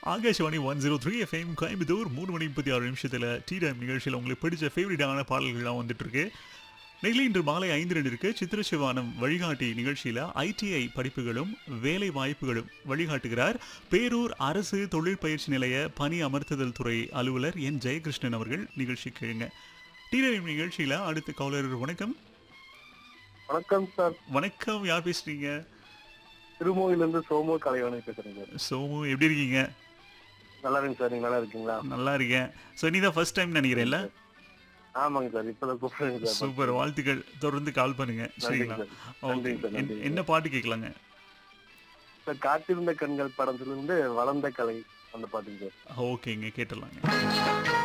Akashvani one zero three FM Coimbatore மூணு மணி முப்பத்தி ஆறு நிமிஷத்தில் டீ டைம் நிகழ்ச்சியில் உங்களுக்கு பிடிச்ச ஃபேவரட்டான பாடல்கள்லாம் வந்துட்டு இருக்கு நெகிழி இன்று மாலை ஐந்து ரெண்டிற்கு சித்திரசிவானம் வழிகாட்டி நிகழ்ச்சியில் ஐடிஐ படிப்புகளும் வேலை வாய்ப்புகளும் வழிகாட்டுகிறார் பேரூர் அரசு தொழிற்பயிற்சி நிலைய பணி அமர்த்துதல் துறை அலுவலர் என் ஜெயகிருஷ்ணன் அவர்கள் நிகழ்ச்சி கேளுங்க டீ டைம் நிகழ்ச்சியில் அடுத்த காலர் வணக்கம் வணக்கம் சார் வணக்கம் யார் பேசுறீங்க திருமூகிலிருந்து சோமு கலைவாணி பேசுறேன் சார் சோமு எப்படி இருக்கீங்க நல்லா இருக்கு சார் நீங்க நல்லா இருக்கீங்களா நல்லா இருக்கேன் ஸோ நீ தான் ஃபர்ஸ்ட் டைம் நினைக்கிறேன்ல ஆமாங்க சார் இப்பதான் கூப்பிடுறேங்க சார் சூப்பர் வாழ்த்துக்கள் தொடர்ந்து கால் பண்ணுங்க நன்றி சரிங்களா சார் ஓகே நன்றிங்க சார் நன்றி என்ன பாட்டு கேட்கலாங்க சார் காத்திருந்த கண்கள் படத்துல இருந்து வளர்ந்த கலை அந்த பாட்டுங்க சார் ஓகேங்க கேட்டுடலாங்க